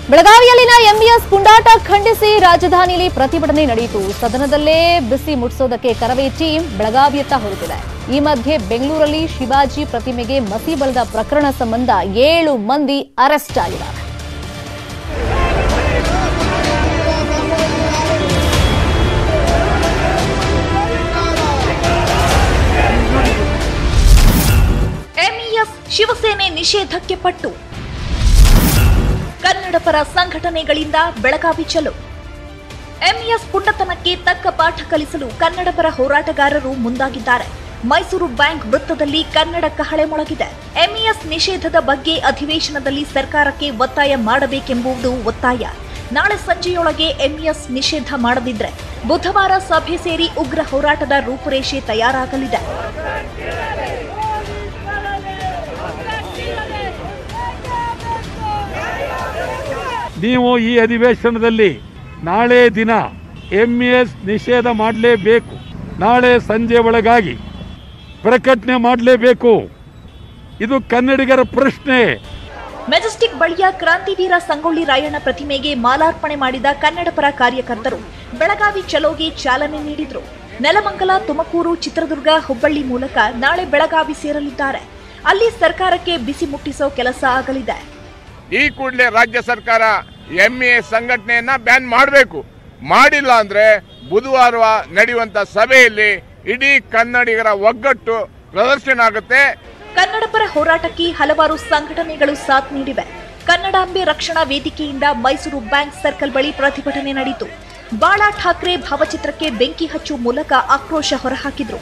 ಬೆಳಗಾವಿಯಲ್ಲಿನ MES ಪುಂಡಾಟ ಖಂಡಿಸಿ ರಾಜಧಾನಿಯಲ್ಲಿ ಪ್ರತಿಭಟನೆ ನಡೆಯಿತು ಸದನದಲ್ಲೇ ಬಿಸಿ ಮುಟ್ಟಿಸೋದಕ್ಕೆ ಕರವೇ ಟೀಮ್ ಬೆಳಗಾವಿಯತ್ತ ಹೊರಟಿದೆ ಈ ಮಧ್ಯೆ ಬೆಂಗಳೂರಲ್ಲಿ ಶಿವಾಜಿ ಪ್ರತಿಮೆಗೆ ಮಸಿ ಬಳಿದ ಪ್ರಕರಣ ಸಂಬಂಧ ಏಳು ಮಂದಿ ಅರೆಸ್ಟ್ ಆಗಿದ್ದಾರೆ ಎಂಇಎಸ್ ಶಿವಸೇನೆ ನಿಷೇಧಕ್ಕೆ ಪಟ್ಟು ಕನ್ನಡ ಪರ ಸಂಘಟನೆಗಳಿಂದ ಬೆಳಗಾವಿ ಚಲೋ ಎಂಇಎಸ್ ಪುಂಡತನಕ್ಕೆ ತಕ್ಕ ಪಾಠ ಕಲಿಸಲು ಕನ್ನಡ ಪರ ಹೋರಾಟಗಾರರು ಮುಂದಾಗಿದ್ದಾರೆ ಮೈಸೂರು ಬ್ಯಾಂಕ್ ವೃತ್ತದಲ್ಲಿ ಕನ್ನಡ ಕಹಳೆ ಮೊಳಗಿದೆ ಎಂಇಎಸ್ ನಿಷೇಧದ ಬಗ್ಗೆ ಅಧಿವೇಶನದಲ್ಲಿ ಸರ್ಕಾರಕ್ಕೆ ಒತ್ತಾಯ ಮಾಡಬೇಕೆಂಬುದು ಒತ್ತಾಯ ನಾಳೆ ಸಂಜೆಯೊಳಗೆ ಎಂಇಎಸ್ ನಿಷೇಧ ಮಾಡದಿದ್ರೆ ಬುಧವಾರ ಸಭೆ ಸೇರಿ ಉಗ್ರ ಹೋರಾಟದ ರೂಪುರೇಷೆ ತಯಾರಾಗಲಿದೆ ನೀವು ಈ ಅಧಿವೇಶನದಲ್ಲಿ ನಾಳೆ ದಿನ ಎಂ ಎಸ್ ನಿಷೇಧ ಮಾಡಲೇಬೇಕು ನಾಳೆ ಸಂಜೆ ಒಳಗಾಗಿ ಪ್ರಕಟಣೆ ಮಾಡಲೇಬೇಕು ಇದು ಕನ್ನಡಿಗರ ಪ್ರಶ್ನೆ ಮೆಜೆಸ್ಟಿಕ್ ಬಳಿಯ ಕ್ರಾಂತಿವೀರ ಸಂಗೊಳ್ಳಿ ರಾಯಣ್ಣ ಪ್ರತಿಮೆಗೆ ಮಾಲಾರ್ಪಣೆ ಮಾಡಿದ ಕನ್ನಡ ಪರ ಕಾರ್ಯಕರ್ತರು ಬೆಳಗಾವಿ ಚಲೋಗೆ ಚಾಲನೆ ನೀಡಿದ್ರು ನೆಲಮಂಗಲ ತುಮಕೂರು ಚಿತ್ರದುರ್ಗ ಹುಬ್ಬಳ್ಳಿ ಮೂಲಕ ನಾಳೆ ಬೆಳಗಾವಿ ಸೇರಲಿದ್ದಾರೆ ಅಲ್ಲಿ ಸರ್ಕಾರಕ್ಕೆ ಬಿಸಿ ಮುಟ್ಟಿಸೋ ಕೆಲಸ ಆಗಲಿದೆ ಈ ಕೂಡಲೇ ರಾಜ್ಯ ಸರ್ಕಾರ ಎಂಎ ಸಂಘಟನೆಯನ್ನ ಬ್ಯಾನ್ ಮಾಡಬೇಕು ಮಾಡಿಲ್ಲ ಅಂದ್ರೆ ಬುಧವಾರ ನಡೆಯುವಂತ ಸಭೆಯಲ್ಲಿ ಇಡೀ ಕನ್ನಡಿಗರ ಒಗ್ಗಟ್ಟು ಪ್ರದರ್ಶನ ಆಗುತ್ತೆ ಕನ್ನಡ ಪರ ಹೋರಾಟಕ್ಕೆ ಹಲವಾರು ಸಂಘಟನೆಗಳು ಸಾಥ್ ನೀಡಿವೆ ಕನ್ನಡಾಂಬೆ ರಕ್ಷಣಾ ವೇದಿಕೆಯಿಂದ ಮೈಸೂರು ಬ್ಯಾಂಕ್ ಸರ್ಕಲ್ ಬಳಿ ಪ್ರತಿಭಟನೆ ನಡೆಯಿತು ಬಾಳಾ ಠಾಕ್ರೆ ಭಾವಚಿತ್ರಕ್ಕೆ ಬೆಂಕಿ ಹಚ್ಚುವ ಮೂಲಕ ಆಕ್ರೋಶ ಹೊರಹಾಕಿದ್ರು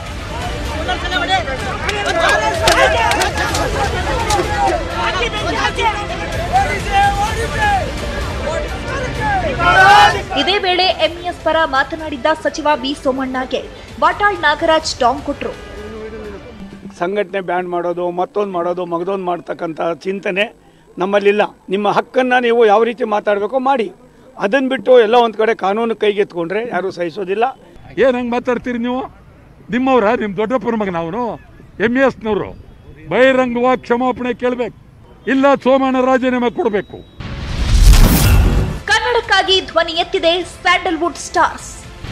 ಇದೇ ವೇಳೆ ಎಂಇಎಸ್ ಪರ ಮಾತನಾಡಿದ್ದ ಸಚಿವ ವಿ ಸೋಮಣ್ಣಗೆ ವಾಟಾಳ್ ನಾಗರಾಜ್ ಟಾಂಗ್ ಕೊಟ್ರು ಸಂಘಟನೆ ಬ್ಯಾನ್ ಮಾಡೋದು ಮತ್ತೊಂದು ಮಾಡೋದು ಮಗದೊಂದು ಮಾಡ್ತಕ್ಕಂಥ ಚಿಂತನೆ ನಮ್ಮಲ್ಲಿಲ್ಲ ನಿಮ್ಮ ಹಕ್ಕನ್ನು ನೀವು ಯಾವ ರೀತಿ ಮಾತಾಡಬೇಕೋ ಮಾಡಿ ಅದನ್ನು ಬಿಟ್ಟು ಎಲ್ಲ ಒಂದು ಕಡೆ ಕಾನೂನು ಕೈಗೆತ್ಕೊಂಡ್ರೆ ಯಾರೂ ಸಹಿಸೋದಿಲ್ಲ ಏನು ಹಂಗೆ ಮಾತಾಡ್ತೀರಿ ನೀವು ನಿಮ್ಮವ್ರ ನಿಮ್ಮ ದೊಡ್ಡಪ್ಪನ ಮಗ ನಾವು ಎಮ್ ಎಸ್ನವರು ಬಹಿರಂಗವಾಗಿ ಕ್ಷಮಾಪಣೆ ಕೇಳಬೇಕು ಇಲ್ಲ ಸೋಮಣ್ಣ ರಾಜೀನಾಮೆ ಕೊಡಬೇಕು ಕನ್ನಡಕ್ಕಾಗಿ ಧ್ವನಿ ಎತ್ತಿದೆ ಸ್ಯಾಂಡಲ್ವುಡ್ ಸ್ಟಾರ್ಸ್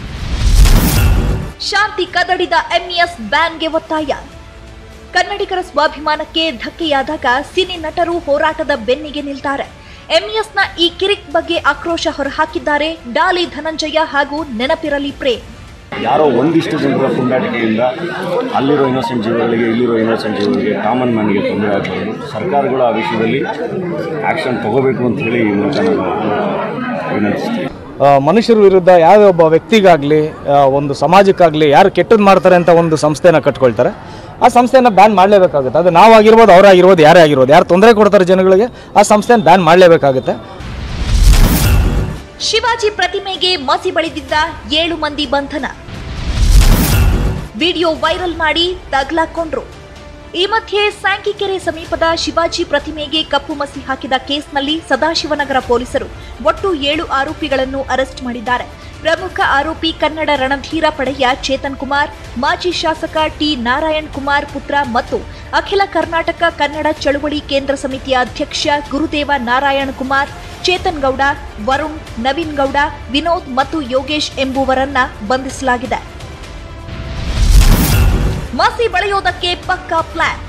ಶಾಂತಿ ಕದಡಿದ ಎಂಇಎಸ್ ಬ್ಯಾನ್ಗೆ ಒತ್ತಾಯ ಕನ್ನಡಿಗರ ಸ್ವಾಭಿಮಾನಕ್ಕೆ ಧಕ್ಕೆಯಾದಾಗ ಸಿನಿ ನಟರು ಹೋರಾಟದ ಬೆನ್ನಿಗೆ ನಿಲ್ತಾರೆ ಎಂಇಎಸ್ನ ಈ ಕಿರಿಕ್ ಬಗ್ಗೆ ಆಕ್ರೋಶ ಹೊರಹಾಕಿದ್ದಾರೆ ಡಾಲಿ ಧನಂಜಯ ಹಾಗೂ ನೆನಪಿರಲಿ ಪ್ರೇಮ್ ಯಾರೋ ಒಂದಿಷ್ಟು ಜನರ ಪುಂಡಾಟಿಕೆಯಿಂದ ಅಲ್ಲಿರೋ ಇನ್ನೋಸೆಂಟ್ ಜೀವಗಳಿಗೆ ಇಲ್ಲಿರೋ ಇನ್ನೋಸೆಂಟ್ ಜೀವಗಳಿಗೆ ಕಾಮನ್ ಮ್ಯಾನ್ಗೆ ತೊಂದರೆ ಆಗ್ಬೋದು ಸರ್ಕಾರಗಳು ಆ ವಿಷಯದಲ್ಲಿ ಆ್ಯಕ್ಷನ್ ತಗೋಬೇಕು ಅಂತ ಹೇಳಿ ಈ ಮೂಲಕ ನಾನು ವಿನಂತಿಸ್ತೀನಿ ಆ, ಮನುಷ್ಯರ ವಿರುದ್ಧ ಯಾವ ಒಬ್ಬ ವ್ಯಕ್ತಿಗಾಗಲಿ ಒಂದು ಸಮಾಜಕ್ಕಾಗಲಿ ಯಾರು ಕೆಟ್ಟದ್ದು ಮಾಡ್ತಾರೆ ಅಂತ ಒಂದು ಸಂಸ್ಥೆನ ಕಟ್ಕೊಳ್ತಾರೆ ಆ ಸಂಸ್ಥೆನ ಬ್ಯಾನ್ ಮಾಡಲೇಬೇಕಾಗುತ್ತೆ ಅದು ನಾವಾಗಿರ್ಬೋದು ಅವರಾಗಿರ್ಬೋದು ಯಾರೇ ಆಗಿರ್ಬೋದು ಯಾರು ತೊಂದರೆ ಕೊಡ್ತಾರೆ ಜನಗಳಿಗೆ ಆ ಸಂಸ್ಥೆನ ಬ್ಯಾನ್ ಮಾಡಲೇಬೇಕಾಗುತ್ತೆ ಶಿವಾಜಿ ಪ್ರತಿಮೆಗೆ ಮಸಿ ಬಳಿದಿದ್ದ ಏಳು ಮಂದಿ ಬಂಧನ ವಿಡಿಯೋ ವೈರಲ್ ಮಾಡಿ ತಗ್ಲಾಕೊಂಡ್ರು ಈ ಮಧ್ಯೆ ಸ್ಯಾಂಕಿಕೆರೆ ಸಮೀಪದ ಶಿವಾಜಿ ಪ್ರತಿಮೆಗೆ ಕಪ್ಪು ಮಸಿ ಹಾಕಿದ ಕೇಸ್ನಲ್ಲಿ ಸದಾಶಿವನಗರ ಪೊಲೀಸರು ಒಟ್ಟು ಏಳು ಆರೋಪಿಗಳನ್ನು ಅರೆಸ್ಟ್ ಮಾಡಿದ್ದಾರೆ ಪ್ರಮುಖ ಆರೋಪಿ ಕನ್ನಡ ರಣಧೀರ ಪಡೆಯ ಚೇತನ್ ಕುಮಾರ್ ಮಾಜಿ ಶಾಸಕ ಟಿ ನಾರಾಯಣ್ ಕುಮಾರ್ ಪುತ್ರ ಮತ್ತು ಅಖಿಲ ಕರ್ನಾಟಕ ಕನ್ನಡ ಚಳುವಳಿ ಕೇಂದ್ರ ಸಮಿತಿಯ ಅಧ್ಯಕ್ಷ ಗುರುದೇವ ನಾರಾಯಣ್ ಕುಮಾರ್ ಚೇತನ್ ಗೌಡ ವರುಣ್ ನವೀನ್ ಗೌಡ ವಿನೋದ್ ಮತ್ತು ಯೋಗೇಶ್ ಎಂಬುವರನ್ನ ಬಂಧಿಸಲಾಗಿದೆ ಮಸಿ ಬಳೆಯೋದಕ್ಕೆ ಪಕ್ಕಾ ಪ್ಲಾನ್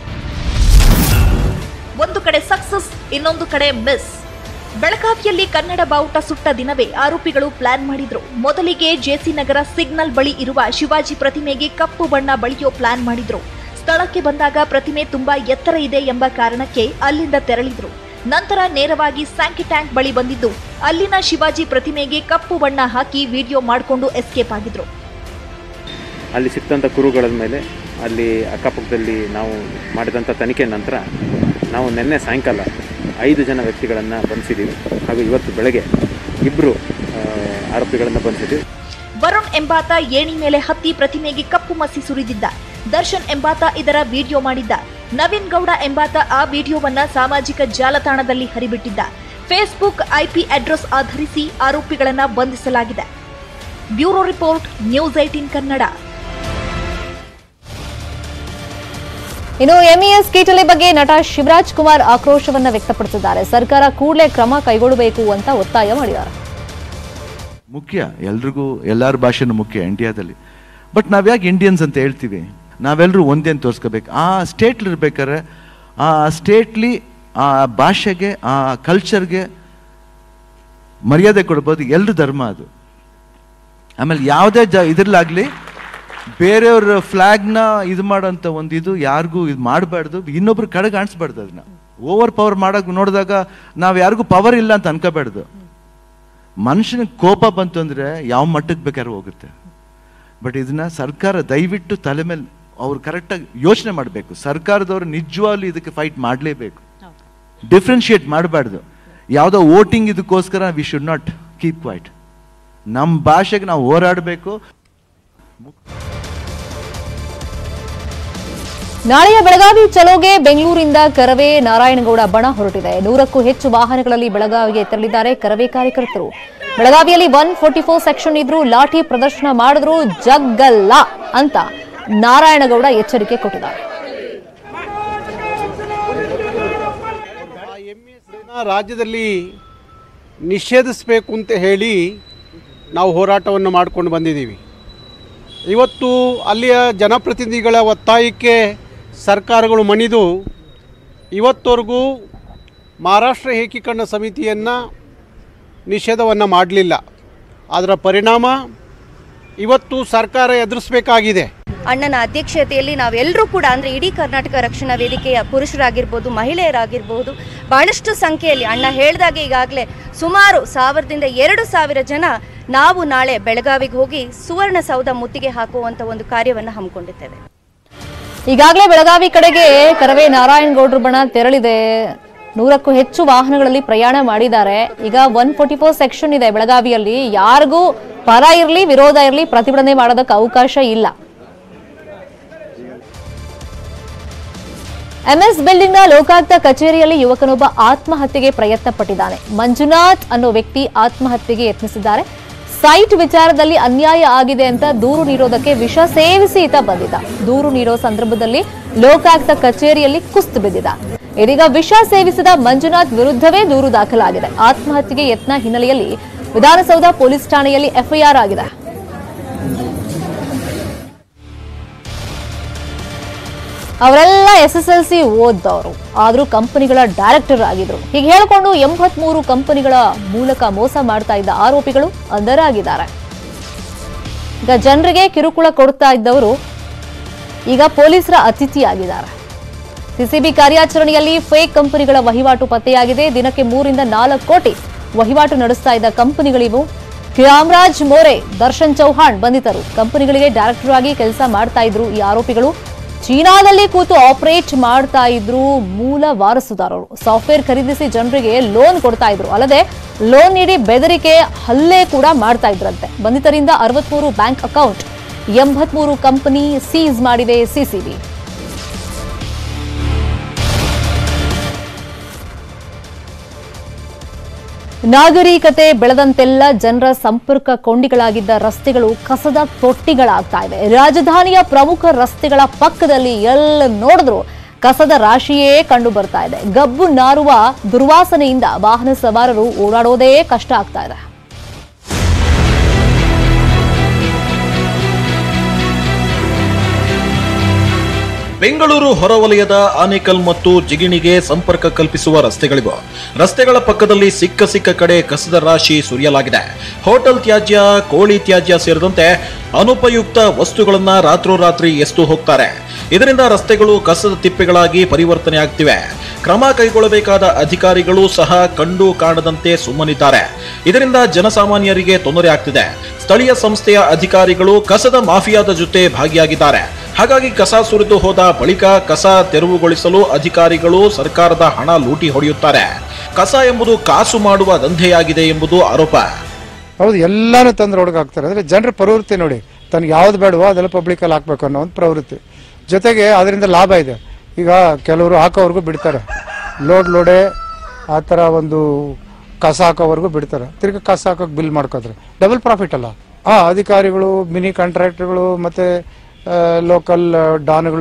ಒಂದು ಕಡೆ ಸಕ್ಸಸ್ ಇನ್ನೊಂದು ಕಡೆ ಮಿಸ್ ಬೆಳಗಾವಿಯಲ್ಲಿ ಕನ್ನಡ ಬಾವುಟ ಸುಟ್ಟ ದಿನವೇ ಆರೋಪಿಗಳು ಪ್ಲಾನ್ ಮಾಡಿದ್ರು ಮೊದಲಿಗೆ ಜೆಸಿ ನಗರ ಸಿಗ್ನಲ್ ಬಳಿ ಇರುವ ಶಿವಾಜಿ ಪ್ರತಿಮೆಗೆ ಕಪ್ಪು ಬಣ್ಣ ಬಳಿಯೋ ಪ್ಲಾನ್ ಮಾಡಿದ್ರು ಸ್ಥಳಕ್ಕೆ ಬಂದಾಗ ಪ್ರತಿಮೆ ತುಂಬಾ ಎತ್ತರ ಇದೆ ಎಂಬ ಕಾರಣಕ್ಕೆ ಅಲ್ಲಿಂದ ತೆರಳಿದ್ರು ನಂತರ ನೇರವಾಗಿ ಸ್ಯಾಂಕಿ ಟ್ಯಾಂಕ್ ಬಳಿ ಬಂದಿದ್ದು ಅಲ್ಲಿನ ಶಿವಾಜಿ ಪ್ರತಿಮೆಗೆ ಕಪ್ಪು ಬಣ್ಣ ಹಾಕಿ ವಿಡಿಯೋ ಮಾಡಿಕೊಂಡು ಎಸ್ಕೇಪ್ ಆಗಿದ್ರು ಅಲ್ಲಿ ಸಿಕ್ತಂಥ ಕುರುಗಳ ಮೇಲೆ ಅಲ್ಲಿ ಅಕ್ಕಪಕ್ಕದಲ್ಲಿ ನಾವು ಮಾಡಿದಂಥ ತನಿಖೆ ನಂತರ ನಾವು ನಿನ್ನೆ ಸಾಯಂಕಾಲ ಐದು ಜನ ವ್ಯಕ್ತಿಗಳನ್ನು ಬಂಧಿಸಿದ್ದೀವಿ ಹಾಗೂ ಇವತ್ತು ಬೆಳಗ್ಗೆ ಇಬ್ಬರು ಆರೋಪಿಗಳನ್ನು ಬಂಧಿಸಿದ್ದೀವಿ ವರುಣ್ ಎಂಬಾತ ಏಣಿ ಮೇಲೆ ಹತ್ತಿ ಪ್ರತಿಮೆಗೆ ಕಪ್ಪು ಮಸಿ ಸುರಿದಿದ್ದ ದರ್ಶನ್ ಎಂಬಾತ ಇದರ ವಿಡಿಯೋ ಮಾಡಿದ್ದ ನವೀನ್ ಗೌಡ ಎಂಬಾತ ಆ ವಿಡಿಯೋವನ್ನ ಸಾಮಾಜಿಕ ಜಾಲತಾಣದಲ್ಲಿ ಹರಿಬಿಟ್ಟಿದ್ದ ಫೇಸ್ಬುಕ್ ಐಪಿ ಅಡ್ರೆಸ್ ಆಧರಿಸಿ ಆರೋಪಿಗಳನ್ನ ಬಂಧಿಸಲಾಗಿದೆ bureau report news eighteen Kannada ಇನ್ನು ಎಂಇಎಸ್ ಕೀಟಲೆ ಬಗ್ಗೆ ನಟ ಶಿವರಾಜ್ ಕುಮಾರ್ ಆಕ್ರೋಶವನ್ನ ವ್ಯಕ್ತಪಡಿಸಿದ್ದಾರೆ ಸರ್ಕಾರ ಕೂಡಲೇ ಕ್ರಮ ಕೈಗೊಳ್ಳಬೇಕು ಅಂತ ಒತ್ತಾಯ ಮಾಡಿದ್ದಾರೆ ಮುಖ್ಯ ಎಲ್ರಿಗೂ ಎಲ್ಲರ ಭಾಷೆನೂ ಮುಖ್ಯ ಇಂಡಿಯಾದಲ್ಲಿ ಬಟ್ ನಾವ್ಯಾಕೆ ಇಂಡಿಯನ್ಸ್ ಅಂತ ಹೇಳ್ತೀವಿ ನಾವೆಲ್ಲರೂ ಒಂದೇ ಅಂತ ತೋರಿಸ್ಕೋಬೇಕು ಆ ಸ್ಟೇಟ್ಲಿ ಇರ್ಬೇಕಾದ್ರೆ ಆ ಸ್ಟೇಟ್ಲಿ ಆ ಭಾಷೆಗೆ ಆ ಕಲ್ಚರ್ಗೆ ಮರ್ಯಾದೆ ಕೊಡ್ಬೋದು ಎಲ್ಲರ ಧರ್ಮ ಅದು ಆಮೇಲೆ ಯಾವುದೇ ಜ ಇದ್ರಲ್ಲಾಗಲಿ ಬೇರೆಯವ್ರ ಫ್ಲ್ಯಾಗ್ನ ಇದು ಮಾಡೋಂಥ ಒಂದು ಇದು ಯಾರಿಗೂ ಇದು ಮಾಡಬಾರ್ದು ಇನ್ನೊಬ್ರು ಕಡೆಗೆ ಕಾಣಿಸ್ಬಾರ್ದು ಅದನ್ನ ಓವರ್ ಪವರ್ ಮಾಡೋಕೆ ನೋಡಿದಾಗ ನಾವು ಯಾರಿಗೂ ಪವರ್ ಇಲ್ಲ ಅಂತ ಅನ್ಕೋಬಾರ್ದು ಮನುಷ್ಯನಿಗೆ ಕೋಪ ಬಂತು ಅಂದರೆ ಯಾವ ಮಟ್ಟಕ್ಕೆ ಬೇಕಾದ್ರೂ ಹೋಗುತ್ತೆ ಬಟ್ ಇದನ್ನ ಸರ್ಕಾರ ದಯವಿಟ್ಟು ತಲೆ ಮೇಲೆ ಅವ್ರು ಕರೆಕ್ಟಾಗಿ ಯೋಚನೆ ಮಾಡಬೇಕು ಸರ್ಕಾರದವರು ನಿಜವಾಗ್ಲೂ ಇದಕ್ಕೆ ಫೈಟ್ ಮಾಡಲೇಬೇಕು ಡಿಫ್ರೆನ್ಶಿಯೇಟ್ ಮಾಡಬಾರ್ದು ಯಾವುದೋ ವೋಟಿಂಗ್ ಇದಕ್ಕೋಸ್ಕರ we should not keep quiet ನಮ್ಮ ಭಾಷೆಗೆ ನಾವು ಹೋರಾಡಬೇಕು ನಾಳೆಯ ಬೆಳಗಾವಿ ಚಲೋಗೆ ಬೆಂಗಳೂರಿಂದ ಕರವೇ ನಾರಾಯಣಗೌಡ ಬಣ ಹೊರಟಿದೆ ನೂರಕ್ಕೂ ಹೆಚ್ಚು ವಾಹನಗಳಲ್ಲಿ ಬೆಳಗಾವಿಗೆ ತೆರಳಿದ್ದಾರೆ ಕರವೇ ಕಾರ್ಯಕರ್ತರು ಬೆಳಗಾವಿಯಲ್ಲಿ ಒನ್ ಫೋರ್ಟಿ ಫೋರ್ ಸೆಕ್ಷನ್ ಇದ್ರೂ ಲಾಠಿ ಪ್ರದರ್ಶನ ಮಾಡಿದ್ರು ಜಗ್ಗಲ್ಲ ಅಂತ ನಾರಾಯಣಗೌಡ ಎಚ್ಚರಿಕೆ ಕೊಟ್ಟಿದ್ದಾರೆ ರಾಜ್ಯದಲ್ಲಿ ನಿಷೇಧಿಸಬೇಕು ಅಂತ ಹೇಳಿ ನಾವು ಹೋರಾಟವನ್ನು ಮಾಡಿಕೊಂಡು ಬಂದಿದ್ದೀವಿ ಇವತ್ತು ಅಲ್ಲಿಯ ಜನಪ್ರತಿನಿಧಿಗಳ ಒತ್ತಾಯಕ್ಕೆ ಸರ್ಕಾರಗಳು ಮಣಿದು ಇವತ್ತವರೆಗೂ ಮಹಾರಾಷ್ಟ್ರ ಏಕೀಕರಣ ಸಮಿತಿಯನ್ನು ನಿಷೇಧವನ್ನು ಮಾಡಲಿಲ್ಲ ಅದರ ಪರಿಣಾಮ ಇವತ್ತು ಸರ್ಕಾರ ಎದುರಿಸಬೇಕಾಗಿದೆ ಅಣ್ಣನ ಅಧ್ಯಕ್ಷತೆಯಲ್ಲಿ ನಾವೆಲ್ಲರೂ ಕೂಡ ಅಂದರೆ ಇಡೀ ಕರ್ನಾಟಕ ರಕ್ಷಣಾ ವೇದಿಕೆಯ ಪುರುಷರಾಗಿರ್ಬೋದು ಮಹಿಳೆಯರಾಗಿರ್ಬೋದು ಬಹಳಷ್ಟು ಸಂಖ್ಯೆಯಲ್ಲಿ ಅಣ್ಣ ಹೇಳಿದಾಗೆ ಈಗಾಗಲೇ ಸುಮಾರು ಸಾವಿರದಿಂದ ಎರಡು ಸಾವಿರ ಜನ ನಾವು ನಾಳೆ ಬೆಳಗಾವಿಗೆ ಹೋಗಿ ಸುವರ್ಣಸೌಧ ಮುತ್ತಿಗೆ ಹಾಕುವಂಥ ಒಂದು ಕಾರ್ಯವನ್ನು ಹಮ್ಮಿಕೊಂಡಿದ್ದೇವೆ ಈಗಾಗಲೇ ಬೆಳಗಾವಿ ಕಡೆಗೆ ಕರವೇ ನಾರಾಯಣಗೌಡರ ಬಣ ತೆರಳಿದೆ ನೂರಕ್ಕೂ ಹೆಚ್ಚು ವಾಹನಗಳಲ್ಲಿ ಪ್ರಯಾಣ ಮಾಡಿದ್ದಾರೆ ಈಗ ಒನ್ ಫೋರ್ಟಿ ಫೋರ್ ಸೆಕ್ಷನ್ ಇದೆ ಬೆಳಗಾವಿಯಲ್ಲಿ ಯಾರಿಗೂ ಪರ ಇರಲಿ ವಿರೋಧ ಇರಲಿ ಪ್ರತಿಭಟನೆ ಮಾಡೋದಕ್ಕೆ ಅವಕಾಶ ಇಲ್ಲ ಎಂಎಸ್ ಬಿಲ್ಡಿಂಗ್ನ ಲೋಕಾಯುಕ್ತ ಕಚೇರಿಯಲ್ಲಿ ಯುವಕನೊಬ್ಬ ಆತ್ಮಹತ್ಯೆಗೆ ಪ್ರಯತ್ನ ಪಟ್ಟಿದ್ದಾನೆ ಮಂಜುನಾಥ್ ಅನ್ನೋ ವ್ಯಕ್ತಿ ಆತ್ಮಹತ್ಯೆಗೆ ಯತ್ನಿಸಿದ್ದಾರೆ ಸೈಟ್ ವಿಚಾರದಲ್ಲಿ ಅನ್ಯಾಯ ಆಗಿದೆ ಅಂತ ದೂರು ನೀಡೋದಕ್ಕೆ ವಿಷ ಸೇವಿಸಿ ಈತ ಬಂದಿದ್ದ ದೂರು ನೀಡೋ ಸಂದರ್ಭದಲ್ಲಿ ಲೋಕಾಯುಕ್ತ ಕಚೇರಿಯಲ್ಲಿ ಕುಸ್ತು ಬಿದ್ದಿದ್ದ ಇದೀಗ ವಿಷ ಸೇವಿಸಿದ ಮಂಜುನಾಥ್ ವಿರುದ್ಧವೇ ದೂರು ದಾಖಲಾಗಿದೆ ಆತ್ಮಹತ್ಯೆಗೆ ಯತ್ನ ಹಿನ್ನೆಲೆಯಲ್ಲಿ ವಿಧಾನಸೌಧ ಪೊಲೀಸ್ ಠಾಣೆಯಲ್ಲಿ ಎಫ್ಐಆರ್ ಆಗಿದೆ ಅವರೆಲ್ಲ ಎಸ್ ಎಸ್ ಎಲ್ ಸಿ ಓದ್ದವರು ಆದ್ರೂ ಕಂಪನಿಗಳ ಡೈರೆಕ್ಟರ್ ಆಗಿದ್ರು ಹೀಗೆ ಹೇಳಿಕೊಂಡು ಎಂಬತ್ಮೂರು ಕಂಪನಿಗಳ ಮೂಲಕ ಮೋಸ ಮಾಡ್ತಾ ಇದ್ದ ಆರೋಪಿಗಳು ಅಂಧರಾಗಿದ್ದಾರೆ ಈಗ ಜನರಿಗೆ ಕಿರುಕುಳ ಕೊಡ್ತಾ ಇದ್ದವರು ಈಗ ಪೊಲೀಸರ ಅತಿಥಿಯಾಗಿದ್ದಾರೆ ಸಿಸಿಬಿ ಕಾರ್ಯಾಚರಣೆಯಲ್ಲಿ ಫೇಕ್ ಕಂಪನಿಗಳ ವಹಿವಾಟು ಪತ್ತೆಯಾಗಿದೆ ದಿನಕ್ಕೆ ಮೂರಿಂದ ನಾಲ್ಕು ಕೋಟಿ ವಹಿವಾಟು ನಡೆಸ್ತಾ ಇದ್ದ ಕಂಪನಿಗಳಿವು ರಾಮರಾಜ್ ಮೋರೆ ದರ್ಶನ್ ಚೌಹಾಣ್ ಬಂಧಿತರು ಕಂಪನಿಗಳಿಗೆ ಡೈರೆಕ್ಟರ್ ಆಗಿ ಕೆಲಸ ಮಾಡ್ತಾ ಇದ್ರು ಈ ಆರೋಪಿಗಳು ಚೀನಾದಲ್ಲಿ ಕೂತು ಆಪರೇಟ್ ಮಾಡ್ತಾ ಇದ್ರು ಮೂಲ ವಾರಸುದಾರರು ಸಾಫ್ಟ್ವೇರ್ ಖರೀದಿಸಿ ಜನರಿಗೆ ಲೋನ್ ಕೊಡ್ತಾ ಇದ್ರು ಅಲ್ಲದೆ ಲೋನ್ ನೀಡಿ ಬೆದರಿಕೆ ಹಲ್ಲೆ ಕೂಡ ಮಾಡ್ತಾ ಇದ್ರಂತೆ ಬಂಧಿತರಿಂದ ಅರವತ್ಮೂರು ಬ್ಯಾಂಕ್ ಅಕೌಂಟ್ ಎಂಬತ್ಮೂರು ಕಂಪನಿ ಸೀಸ್ ಮಾಡಿದೆ ಸಿಸಿಬಿ ನಾಗರಿಕತೆ ಬೆಳೆದಂತೆಲ್ಲ ಜನರ ಸಂಪರ್ಕ ಕೊಂಡಿಗಳಾಗಿದ್ದ ರಸ್ತೆಗಳು ಕಸದ ತೊಟ್ಟಿಗಳಾಗ್ತಾ ಇವೆ ರಾಜಧಾನಿಯ ಪ್ರಮುಖ ರಸ್ತೆಗಳ ಪಕ್ಕದಲ್ಲಿ ಎಲ್ಲ ನೋಡಿದ್ರು ಕಸದ ರಾಶಿಯೇ ಕಂಡು ಬರ್ತಾ ಇದೆ ಗಬ್ಬು ನಾರುವ ದುರ್ವಾಸನೆಯಿಂದ ವಾಹನ ಸವಾರರು ಓಡಾಡೋದೇ ಕಷ್ಟ ಆಗ್ತಾ ಇದೆ ಬೆಂಗಳೂರು ಹೊರವಲಯದ ಆನೇಕಲ್ ಮತ್ತು ಜಿಗಿಣಿಗೆ ಸಂಪರ್ಕ ಕಲ್ಪಿಸುವ ರಸ್ತೆಗಳಿವೆ ರಸ್ತೆಗಳ ಪಕ್ಕದಲ್ಲಿ ಸಿಕ್ಕ ಸಿಕ್ಕ ಕಡೆ ಕಸದ ರಾಶಿ ಸುರಿಯಲಾಗಿದೆ ಹೋಟೆಲ್ ತ್ಯಾಜ್ಯ ಕೋಳಿ ತ್ಯಾಜ್ಯ ಸೇರಿದಂತೆ ಅನುಪಯುಕ್ತ ವಸ್ತುಗಳನ್ನ ರಾತ್ರೋರಾತ್ರಿ ಎಸ್ತು ಹೋಗ್ತಾರೆ ಇದರಿಂದ ರಸ್ತೆಗಳು ಕಸದ ತಿಪ್ಪೆಗಳಾಗಿ ಪರಿವರ್ತನೆ ಆಗ್ತಿವೆ ಕ್ರಮ ಕೈಗೊಳ್ಳಬೇಕಾದ ಅಧಿಕಾರಿಗಳು ಸಹ ಕಂಡು ಕಾಣದಂತೆ ಸುಮ್ಮನಿದ್ದಾರೆ ಇದರಿಂದ ಜನಸಾಮಾನ್ಯರಿಗೆ ತೊಂದರೆ ಆಗ್ತಿದೆ ಸ್ಥಳೀಯ ಸಂಸ್ಥೆಯ ಅಧಿಕಾರಿಗಳು ಕಸದ ಮಾಫಿಯಾದ ಜೊತೆ ಭಾಗಿಯಾಗಿದ್ದಾರೆ ಹಾಗಾಗಿ ಕಸ ಸುರಿದು ಹೋದ ಬಳಿಕ ಕಸ ತೆರವುಗೊಳಿಸಲು ಅಧಿಕಾರಿಗಳು ಸರ್ಕಾರದ ಹಣ ಲೂಟಿ ಹೊಡೆಯುತ್ತಾರೆ ಕಸ ಎಂಬುದು ಕಾಸು ಮಾಡುವ ದಂಧೆಯಾಗಿದೆ ಎಂಬುದು ಆರೋಪ ಹೌದು ಎಲ್ಲಾನು ತಂದ್ರೆ ಒಳಗೆ ಹಾಕ್ತಾರೆ ಅಂದ್ರೆ ಜನರ ಪ್ರವೃತ್ತಿ ನೋಡಿ ತನಗೆ ಯಾವ್ದು ಬೇಡವೋ ಅದೆಲ್ಲ ಪಬ್ಲಿಕಲ್ಲಿ ಹಾಕ್ಬೇಕು ಅನ್ನೋ ಒಂದು ಪ್ರವೃತ್ತಿ ಜೊತೆಗೆ ಅದರಿಂದ ಲಾಭ ಇದೆ ಈಗ ಕೆಲವರು ಹಾಕೋವರೆಗೂ ಬಿಡ್ತಾರೆ ಲೋಡ್ ಲೋಡೆ ಆ ಥರ ಒಂದು ಕಸ ಹಾಕೋವರೆಗೂ ಬಿಡ್ತಾರೆ ತಿರ್ಗಿ ಕಸ ಹಾಕೋಕೆ ಬಿಲ್ ಮಾಡ್ಕೋತಾರೆ ಡಬಲ್ ಪ್ರಾಫಿಟ್ ಅಲ್ಲ ಆ ಅಧಿಕಾರಿಗಳು ಮಿನಿ ಕಾಂಟ್ರಾಕ್ಟರ್ಗಳು ಮತ್ತೆ ಲೋಕಲ್ ಡಾನ್ಗಳು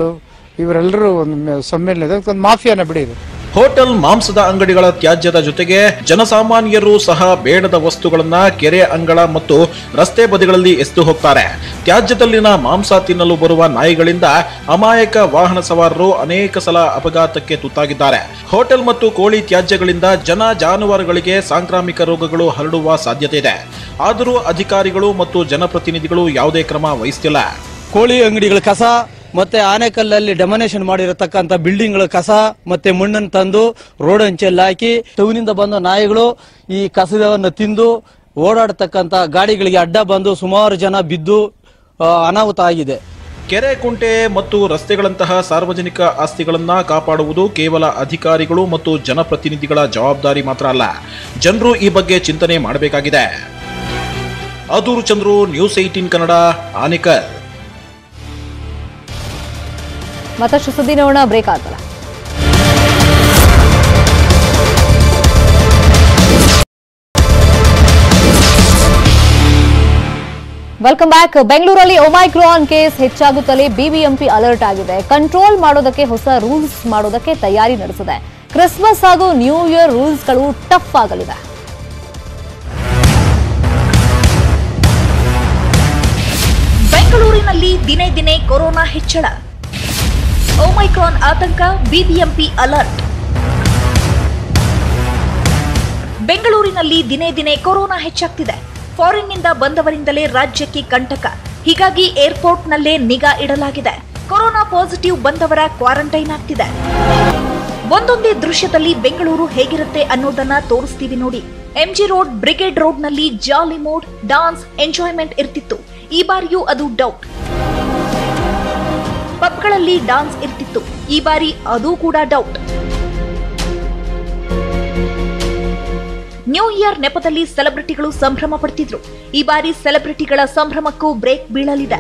ಇವರೆಲ್ಲರೂ ಒಂದು ಸಮ್ಮೇಳನ ಒಂದು ಮಾಫಿಯಾನ ಬಿಡಿ ಇದು ಹೋಟೆಲ್ ಮಾಂಸದ ಅಂಗಡಿಗಳ ತ್ಯಾಜ್ಯದ ಜೊತೆಗೆ ಜನಸಾಮಾನ್ಯರು ಸಹ ಬೇಡದ ವಸ್ತುಗಳನ್ನ ಕೆರೆ ಅಂಗಳ ಮತ್ತು ರಸ್ತೆ ಬದಿಗಳಲ್ಲಿ ಎಸೆದು ಹೋಗ್ತಾರೆ ತ್ಯಾಜ್ಯದಲ್ಲಿನ ಮಾಂಸ ತಿನ್ನಲು ಬರುವ ನಾಯಿಗಳಿಂದ ಅಮಾಯಕ ವಾಹನ ಸವಾರರು ಅನೇಕ ಸಲ ಅಪಘಾತಕ್ಕೆ ತುತ್ತಾಗಿದ್ದಾರೆ ಹೋಟೆಲ್ ಮತ್ತು ಕೋಳಿ ತ್ಯಾಜ್ಯಗಳಿಂದ ಜನ ಜಾನುವಾರುಗಳಿಗೆ ಸಾಂಕ್ರಾಮಿಕ ರೋಗಗಳು ಹರಡುವ ಸಾಧ್ಯತೆ ಇದೆ ಆದರೂ ಅಧಿಕಾರಿಗಳು ಮತ್ತು ಜನಪ್ರತಿನಿಧಿಗಳು ಯಾವುದೇ ಕ್ರಮ ವಹಿಸ್ತಿಲ್ಲ ಕೋಳಿ ಅಂಗಡಿಗಳ ಕಸ ಮತ್ತೆ ಆನೆಕಲ್ಲಲ್ಲಿ ಡೆಮನೇಷನ್ ಮಾಡಿರತಕ್ಕಂತ ಬಿಲ್ಡಿಂಗ್ಗಳ ಕಸ ಮತ್ತೆ ಮಣ್ಣನ್ನು ತಂದು ರೋಡ್ ಅಂಚೆಲ್ಲಿ ಹಾಕಿ ಟೌನಿಂದ ಬಂದ ನಾಯಿಗಳು ಈ ಕಸವನ್ನು ತಿಂದು ಓಡಾಡತಕ್ಕಂತ ಗಾಡಿಗಳಿಗೆ ಅಡ್ಡ ಬಂದು ಸುಮಾರು ಜನ ಬಿದ್ದು ಆ, ಅನಾಹುತ ಆಗಿದೆ ಕೆರೆ ಕುಂಟೆ ಮತ್ತು ರಸ್ತೆಗಳಂತಹ ಸಾರ್ವಜನಿಕ ಆಸ್ತಿಗಳನ್ನ ಕಾಪಾಡುವುದು ಕೇವಲ ಅಧಿಕಾರಿಗಳು ಮತ್ತು ಜನಪ್ರತಿನಿಧಿಗಳ ಜವಾಬ್ದಾರಿ ಮಾತ್ರ ಅಲ್ಲ ಜನರು ಈ ಬಗ್ಗೆ ಚಿಂತನೆ ಮಾಡಬೇಕಾಗಿದೆ ಅದೂರು ಚಂದ್ರು ನ್ಯೂಸ್ ಏಟೀನ್ ಕನ್ನಡ ಆನೇಕರ್ ಮತ್ತಷ್ಟು ಸುದ್ದಿ ನೋಡೋಣ ಬ್ರೇಕ್ ಆದ್ಮೇಲೆ ವೆಲ್ಕಮ್ ಬ್ಯಾಕ್ ಬೆಂಗಳೂರಲ್ಲಿ ಒಮೈಕ್ರಾನ್ ಕೇಸ್ ಹೆಚ್ಚಾಗುತ್ತಲೇ ಬಿಬಿಎಂಪಿ ಅಲರ್ಟ್ ಆಗಿದೆ ಕಂಟ್ರೋಲ್ ಮಾಡೋದಕ್ಕೆ ಹೊಸ ರೂಲ್ಸ್ ಮಾಡೋದಕ್ಕೆ ತಯಾರಿ ನಡೆಸಿದೆ ಕ್ರಿಸ್ಮಸ್ ಹಾಗೂ ನ್ಯೂ ಇಯರ್ ರೂಲ್ಸ್ಗಳು ಟಫ್ ಆಗಲಿದೆ ಬೆಂಗಳೂರಿನಲ್ಲಿ ದಿನೇ ದಿನೇ ಕೊರೋನಾ ಹೆಚ್ಚಳ ಓಮೈಕ್ರಾನ್ ಆತಂಕ ಬಿಬಿಎಂಪಿ ಅಲರ್ಟ್ ಬೆಂಗಳೂರಿನಲ್ಲಿ ದಿನೇ ದಿನೇ ಕೊರೋನಾ ಹೆಚ್ಚಾಗ್ತಿದೆ ಫಾರಿನ್ನಿಂದ ಬಂದವರಿಂದಲೇ ರಾಜ್ಯಕ್ಕೆ ಕಂಟಕ ಹೀಗಾಗಿ ಏರ್ಪೋರ್ಟ್ನಲ್ಲೇ ನಿಗಾ ಇಡಲಾಗಿದೆ ಕೊರೋನಾ ಪಾಸಿಟಿವ್ ಬಂದವರ ಕ್ವಾರಂಟೈನ್ ಆಗ್ತಿದೆ ಒಂದೊಂದೇ ದೃಶ್ಯದಲ್ಲಿ ಬೆಂಗಳೂರು ಹೇಗಿರುತ್ತೆ ಅನ್ನೋದನ್ನ ತೋರಿಸ್ತೀವಿ ನೋಡಿ ಎಂಜಿ ರೋಡ್ ಬ್ರಿಗೇಡ್ ರೋಡ್ನಲ್ಲಿ ಜಾಲಿ ಮೋಡ್ ಡಾನ್ಸ್ ಎಂಜಾಯ್ಮೆಂಟ್ ಇರ್ತಿತ್ತು ಈ ಬಾರಿಯೂ ಅದು ಡೌಟ್ ಪಬ್ಗಳಲ್ಲಿ ಡಾನ್ಸ್ ಇರ್ತಿತ್ತು ಈ ಬಾರಿ ಅದು ಕೂಡ ಡೌಟ್ ನ್ಯೂ ಇಯರ್ ನೆಪದಲ್ಲಿ ಸೆಲೆಬ್ರಿಟಿಗಳು ಸಂಭ್ರಮ ಪಡ್ತಿದ್ರು ಈ ಬಾರಿ ಸೆಲೆಬ್ರಿಟಿಗಳ ಸಂಭ್ರಮಕ್ಕೂ ಬ್ರೇಕ್ ಬೀಳಲಿದೆ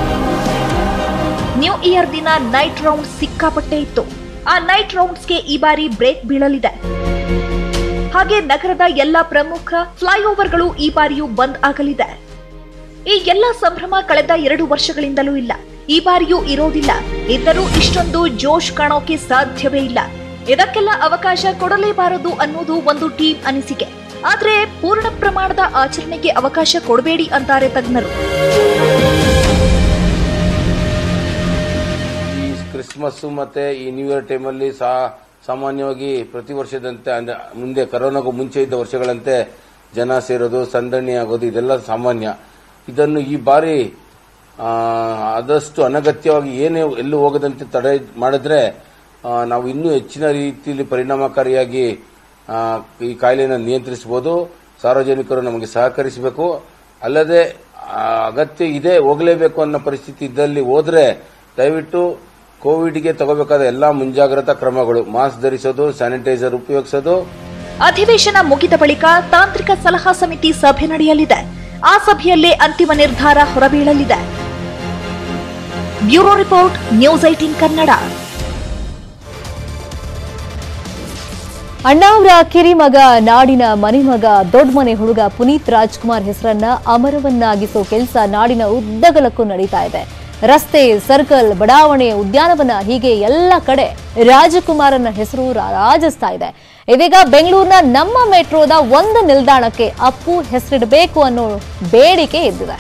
ನ್ಯೂ ಇಯರ್ ದಿನ ನೈಟ್ ರೌಂಡ್ ಸಿಕ್ಕಾಪಟ್ಟೆ ಇತ್ತು ಆ ನೈಟ್ ರೌಂಡ್ಸ್ಗೆ ಈ ಬಾರಿ ಬ್ರೇಕ್ ಬೀಳಲಿದೆ ಹಾಗೆ ನಗರದ ಎಲ್ಲ ಪ್ರಮುಖ ಫ್ಲೈಓವರ್ಗಳು ಈ ಬಾರಿಯೂ ಬಂದ್ ಆಗಲಿದೆ ಈ ಎಲ್ಲ ಸಂಭ್ರಮ ಕಳೆದ ಎರಡು ವರ್ಷಗಳಿಂದಲೂ ಇಲ್ಲ ಈ ಬಾರಿಯೂ ಇರೋದಿಲ್ಲ ಇದ್ದರೂ ಇಷ್ಟೊಂದು ಜೋಶ್ ಕಾಣೋಕೆ ಸಾಧ್ಯವೇ ಇಲ್ಲ ಇದಕ್ಕೆಲ್ಲ ಅವಕಾಶ ಕೊಡಲೇಬಾರದು ಅನ್ನೋದು ಒಂದು ಟೀಮ್ ಅನಿಸಿಕೆ ಆದ್ರೆ ಪೂರ್ಣ ಪ್ರಮಾಣದ ಆಚರಣೆಗೆ ಅವಕಾಶ ಕೊಡಬೇಡಿ ಅಂತಾರೆ ತಜ್ಞರು ಈ ಕ್ರಿಸ್ಮಸ್ ಮತ್ತೆ ಈ ನ್ಯೂ ಇಯರ್ ಟೈಮಲ್ಲಿ ಸಾ ಸಾಮಾನ್ಯವಾಗಿ ಪ್ರತಿ ವರ್ಷದಂತೆ ಅಂದ್ರೆ ಮುಂದೆ ಕರೋನಾಗೂ ಮುಂಚೆ ಇದ್ದ ವರ್ಷಗಳಂತೆ ಜನ ಸೇರೋದು ಸಂದಣಿ ಆಗೋದು ಇದೆಲ್ಲ ಸಾಮಾನ್ಯ ಇದನ್ನು ಈ ಬಾರಿ ಆ, ಆದಷ್ಟು ಅನಗತ್ಯವಾಗಿ ಏನೇ ಎಲ್ಲೂ ಹೋಗದಂತೆ ತಡೆ ಮಾಡಿದ್ರೆ ಆ, ನಾವು ಇನ್ನೂ ಹೆಚ್ಚಿನ ರೀತಿಯಲ್ಲಿ ಪರಿಣಾಮಕಾರಿಯಾಗಿ ಆ, ಈ ಕಾಯಿಲೆಯನ್ನು ನಿಯಂತ್ರಿಸಬಹುದು ಸಾರ್ವಜನಿಕರು ನಮಗೆ ಸಹಕರಿಸಬೇಕು ಅಲ್ಲದೆ ಆ, ಅಗತ್ಯ ಇದೆ ಹೋಗಲೇಬೇಕು ಅನ್ನೋ ಪರಿಸ್ಥಿತಿ ಇದ್ದಲ್ಲಿ ಹೋದ್ರೆ ದಯವಿಟ್ಟು ಕೋವಿಡ್ಗೆ ತಗೋಬೇಕಾದ ಎಲ್ಲಾ ಮುಂಜಾಗ್ರತಾ ಕ್ರಮಗಳು ಮಾಸ್ಕ್ ಧರಿಸೋದು ಸ್ಯಾನಿಟೈಸರ್ ಉಪಯೋಗಿಸೋದು ಅಧಿವೇಶನ ಮುಗಿದ ಬಳಿಕ ತಾಂತ್ರಿಕ ಸಲಹಾ ಸಮಿತಿ ಸಭೆ ನಡೆಯಲಿದೆ ಆ ಸಭೆಯಲ್ಲೇ ಅಂತಿಮ ನಿರ್ಧಾರ ಹೊರಬೀಳಲಿದೆ bureau report news eighteen Kannada ಅಣ್ಣಾವ್ರ ಕಿರಿಮಗ ನಾಡಿನ ಮನೆಮಗ ದೊಡ್ಡ ಮನೆ ಹುಡುಗ ಪುನೀತ್ ರಾಜ್ಕುಮಾರ್ ಹೆಸರನ್ನ ಅಮರವನ್ನಾಗಿಸೋ ಕೆಲಸ ನಾಡಿನ ಉದ್ದಗಲಕ್ಕೂ ನಡೀತಾ ಇದೆ ರಸ್ತೆ ಸರ್ಕಲ್ ಬಡಾವಣೆ ಉದ್ಯಾನವನ ಹೀಗೆ ಎಲ್ಲ ಕಡೆ ರಾಜಕುಮಾರನ ಹೆಸರು ರಾಜಿಸ್ತಾ ಇದೆ ಇದೀಗ ಬೆಂಗಳೂರಿನ ನಮ್ಮ ಮೆಟ್ರೋದ ಒಂದು ನಿಲ್ದಾಣಕ್ಕೆ ಅಪ್ಪು ಹೆಸರಿಡಬೇಕು ಅನ್ನೋ ಬೇಡಿಕೆ ಎದ್ದಿದೆ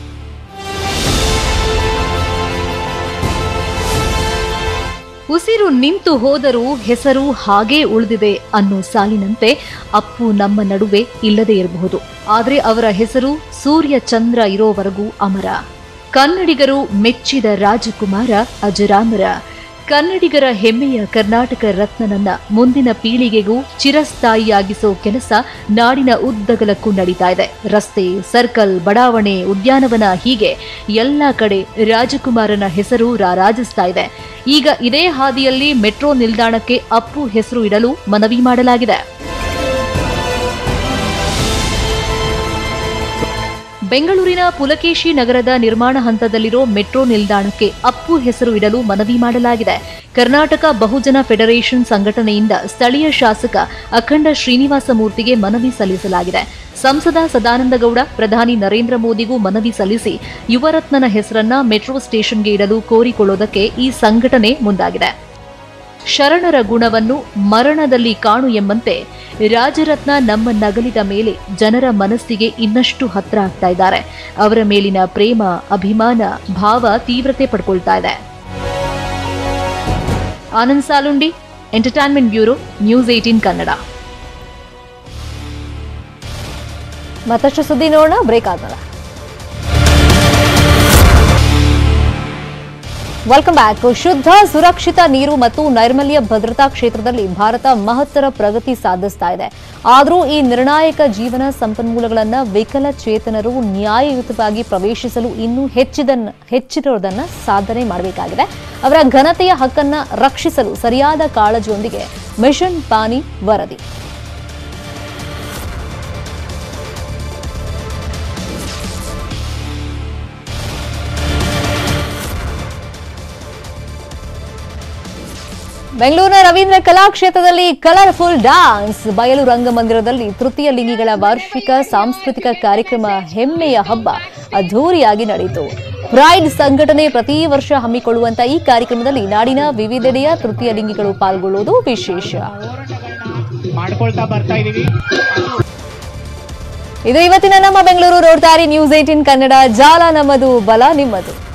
ಉಸಿರು ನಿಂತು ಹೋದರೂ ಹೆಸರು ಹಾಗೇ ಉಳಿದಿದೆ ಅನ್ನೋ ಸಾಲಿನಂತೆ ಅಪ್ಪು ನಮ್ಮ ನಡುವೆ ಇಲ್ಲದೇ ಇರಬಹುದು ಆದರೆ ಅವರ ಹೆಸರು ಸೂರ್ಯ ಚಂದ್ರ ಇರೋವರೆಗೂ ಅಮರ ಕನ್ನಡಿಗರು ಮೆಚ್ಚಿದ ರಾಜಕುಮಾರ ಅಜರಾಮರ ಕನ್ನಡಿಗರ ಹೆಮ್ಮೆಯ ಕರ್ನಾಟಕ ರತ್ನನನ್ನ ಮುಂದಿನ ಪೀಳಿಗೆಗೂ ಚಿರಸ್ಥಾಯಿಯಾಗಿಸೋ ಕೆಲಸ ನಾಡಿನ ಉದ್ದಗಲಕ್ಕೂ ನಡೀತಾ ಇದೆ ರಸ್ತೆ ಸರ್ಕಲ್ ಬಡಾವಣೆ ಉದ್ಯಾನವನ ಹೀಗೆ ಎಲ್ಲ ಕಡೆ ರಾಜಕುಮಾರನ ಹೆಸರು ರಾರಾಜಿಸ್ತಾ ಇದೆ ಈಗ ಇದೇ ಹಾದಿಯಲ್ಲಿ ಮೆಟ್ರೋ ನಿಲ್ದಾಣಕ್ಕೆ ಅಪ್ಪು ಹೆಸರು ಇಡಲು ಮನವಿ ಮಾಡಲಾಗಿದೆ ಬೆಂಗಳೂರಿನ ಪುಲಕೇಶಿ ನಗರದ ನಿರ್ಮಾಣ ಹಂತದಲ್ಲಿರೋ ಮೆಟ್ರೋ ನಿಲ್ದಾಣಕ್ಕೆ ಅಪ್ಪು ಹೆಸರು ಇಡಲು ಮನವಿ ಮಾಡಲಾಗಿದೆ ಕರ್ನಾಟಕ ಬಹುಜನ ಫೆಡರೇಷನ್ ಸಂಘಟನೆಯಿಂದ ಸ್ಥಳೀಯ ಶಾಸಕ ಅಖಂಡ ಶ್ರೀನಿವಾಸ ಮೂರ್ತಿಗೆ ಮನವಿ ಸಲ್ಲಿಸಲಾಗಿದೆ ಸಂಸದ ಸದಾನಂದಗೌಡ ಪ್ರಧಾನಿ ನರೇಂದ್ರ ಮೋದಿಗೂ ಮನವಿ ಸಲ್ಲಿಸಿ ಯುವರತ್ನನ ಹೆಸರನ್ನ ಮೆಟ್ರೋ ಸ್ಟೇಷನ್ಗೆ ಇಡಲು ಕೋರಿಕೊಳ್ಳುವುದಕ್ಕೆ ಈ ಸಂಘಟನೆ ಮುಂದಾಗಿದೆ ಶರಣರ ಗುಣವನ್ನು ಮರಣದಲ್ಲಿ ಕಾಣು ಎಂಬಂತೆ ರಾಜರತ್ನ ನಮ್ಮ ನಗಲಿದ ಮೇಲೆ ಜನರ ಮನಸ್ಸಿಗೆ ಇನ್ನಷ್ಟು ಹತ್ರ ಆಗ್ತಾ ಇದ್ದಾರೆ ಅವರ ಮೇಲಿನ ಪ್ರೇಮ ಅಭಿಮಾನ ಭಾವ ತೀವ್ರತೆ ಪಡ್ಕೊಳ್ತಾ ಇದೆ Anand Salundi entertainment bureau news eighteen Kannada ಮತ್ತಷ್ಟು ಸುದ್ದಿ ನೋಡೋಣ ಬ್ರೇಕ್ ಆದ್ಮೇಲೆ ವೆಲ್ಕಮ್ ಬ್ಯಾಕ್ ಶುದ್ಧ ಸುರಕ್ಷಿತ ನೀರು ಮತ್ತು ನೈರ್ಮಲ್ಯ ಭದ್ರತಾ ಕ್ಷೇತ್ರದಲ್ಲಿ ಭಾರತ ಮಹತ್ತರ ಪ್ರಗತಿ ಸಾಧಿಸ್ತಾ ಇದೆ ಆದರೂ ಈ ನಿರ್ಣಾಯಕ ಜೀವನ ಸಂಪನ್ಮೂಲಗಳನ್ನು ವಿಕಲಚೇತನರು ನ್ಯಾಯಯುತವಾಗಿ ಪ್ರವೇಶಿಸಲು ಇನ್ನೂ ಹೆಚ್ಚಿದನ್ನ ಹೆಚ್ಚಿರೋದನ್ನ ಸಾಧನೆ ಮಾಡಬೇಕಾಗಿದೆ ಅವರ ಘನತೆಯ ಹಕ್ಕನ್ನ ರಕ್ಷಿಸಲು ಸರಿಯಾದ ಕಾಳಜಿಯೊಂದಿಗೆ ಮಿಷನ್ ಪಾನಿ ವರದಿ ಬೆಂಗಳೂರಿನ ರವೀಂದ್ರ ಕಲಾಕ್ಷೇತ್ರದಲ್ಲಿ ಕಲರ್ಫುಲ್ ಡಾನ್ಸ್ ಬಯಲು ರಂಗಮಂದಿರದಲ್ಲಿ ತೃತೀಯ ಲಿಂಗಿಗಳ ವಾರ್ಷಿಕ ಸಾಂಸ್ಕೃತಿಕ ಕಾರ್ಯಕ್ರಮ ಹೆಮ್ಮೆಯ ಹಬ್ಬ ಅದ್ಧೂರಿಯಾಗಿ ನಡೆಯಿತು ಪ್ರೈಡ್ ಸಂಘಟನೆ ಪ್ರತಿ ವರ್ಷ ಹಮ್ಮಿಕೊಳ್ಳುವಂತ ಈ ಕಾರ್ಯಕ್ರಮದಲ್ಲಿ ನಾಡಿನ ವಿವಿಧೆಡೆಯ ತೃತೀಯ ಲಿಂಗಿಗಳು ಪಾಲ್ಗೊಳ್ಳುವುದು ವಿಶೇಷ ಮಾಡ್ಕೊಳ್ತಾ ಬರ್ತಾ ಇದೀವಿ ಇದು ಇವತ್ತಿನ ನಮ್ಮ ಬೆಂಗಳೂರು ನೋಡ್ತಾರೆ ನ್ಯೂಸ್ ಏಟೀನ್ ಕನ್ನಡ ಜಾಲ ನಮ್ಮದು ಬಲ ನಿಮ್ಮದು